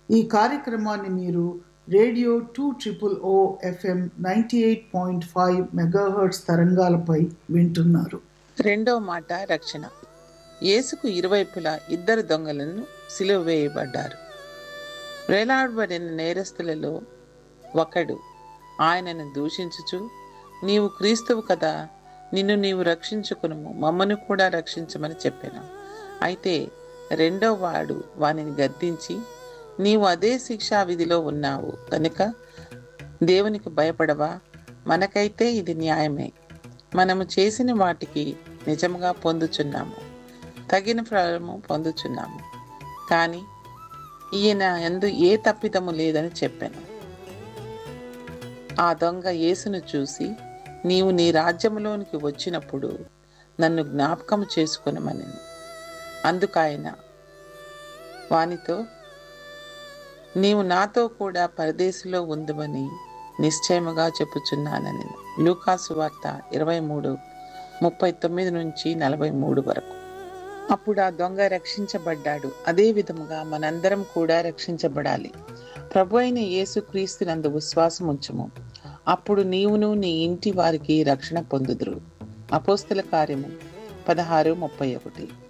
ఈ కార్యక్రమాన్ని మీరు radio two triple O FM ninety eight point five megahertz తరంగాలపై వింటున్నారు రెండవ మాట రక్షణ యేసుకు ఇరువైపులా ఇద్దరు దొంగలను సిలువ వేయబడ్డారు వేలాడబడిన నేరస్తులలో ఒకడు ఆయనను దూషించుచు నీవు క్రీస్తువు కదా నిన్ను నీవు రక్షించుకును మమ్మను కూడా రక్షించమని చెప్పాను అయితే రెండో వాడు వానిని గద్దించి నీవు అదే శిక్షా విధిలో ఉన్నావు కనుక దేవునికి భయపడవా మనకైతే ఇది న్యాయమే మనము చేసిన వాటికి నిజంగా పొందుచున్నాము తగిన ఫలము పొందుచున్నాము కానీ ఈయన ఎందు ఏ తప్పిదము లేదని చెప్పాను ఆ దొంగ యేసును చూసి నీవు నీ రాజ్యములోనికి వచ్చినప్పుడు నన్ను జ్ఞాపకం చేసుకునమని అందుకాయన వానితో నీవు నాతో కూడా పరదేశంలో ఉందమని నిశ్చయముగా చెప్పుచున్నానని లూకాసు వార్త ఇరవై మూడు ముప్పై తొమ్మిది నుంచి నలభై మూడు వరకు అప్పుడు ఆ దొంగ రక్షించబడ్డాడు అదే విధముగా మనందరం కూడా రక్షించబడాలి ప్రభు అయిన యేసు క్రీస్తునందు విశ్వాసం ఉంచుము అప్పుడు నీవును నీ ఇంటి వారికి రక్షణ పొందుదురు అపోస్తల కార్యము పదహారు ముప్పై ఒకటి